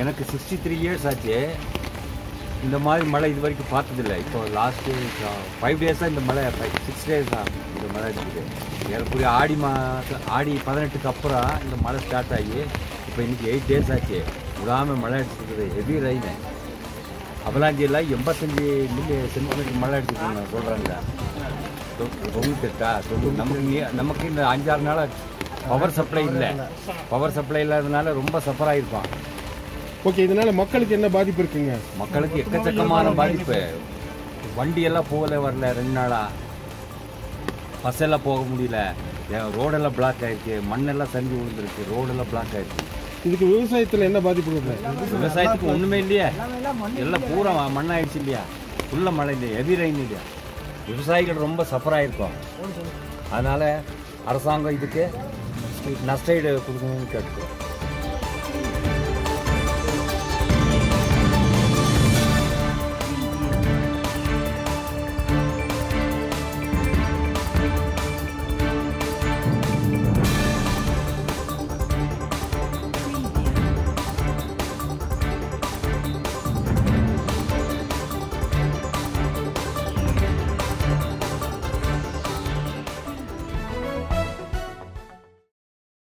எனக்கு sixty three years ஆச்சு இந்த மாதிரி மழை இது வரைக்கும் பார்த்ததில்ல இப்போ லாஸ்ட்டு ஃபைவ் டேஸாக இந்த மழை சிக்ஸ் டேஸ் தான் இந்த மழை இருக்குது ஏறக்குறைய ஆடி மாதம் ஆடி பதினெட்டுக்கு அப்புறம் இந்த மழை ஸ்டார்ட் ஆகி இப்போ இன்னைக்கு எயிட் டேஸ் ஆச்சு விடாமல் மழை அடிச்சிருக்குது ஹெவி ரெயின் அவலாஞ்சியில் எண்பத்தஞ்சு மில்லி சென்டிமீட்டர் மழை அடிச்சிருக்காங்க சொல்கிறாங்க தொண்ணூத்தெட்டா தொண்ணூறு நமக்கு இங்க- நமக்கு இந்த அஞ்சாறு நாளாக பவர் சப்ளை இல்லை பவர் சப்ளை இல்லாததுனால ரொம்ப சஃபர் ஆகிருக்கோம் ஓகே இதனால மக்களுக்கு என்ன பாதிப்பு இருக்குங்க மக்களுக்கு எக்கச்சக்கமான பாதிப்பு வண்டி எல்லாம் போகல வரல ரெண்டு நாளா பஸ் எல்லாம் போக முடியல ஏன் ரோடெல்லாம் பிளாக் ஆயிடுச்சு மண்ணெல்லாம் சரிஞ்சு விழுந்துருக்கு ரோடெல்லாம் பிளாக் ஆயிடுச்சு இதுக்கு விவசாயத்துல என்ன பாதிப்பு இருக்கு விவசாயத்துக்கு ஒண்ணுமே இல்லையா எல்லாம் பூரா மண்ணாயிடுச்சு இல்லையா ஃபுல்ல மழை இல்லையா ஹெவி ரெயின் இல்லையா விவசாயிகள் ரொம்ப சஃபர் ஆயிருக்கோம் அதனால அரசாங்கம் இதுக்கு நஷ்டஈடு கொடுக்கணும்னு கேட்டுக்கோ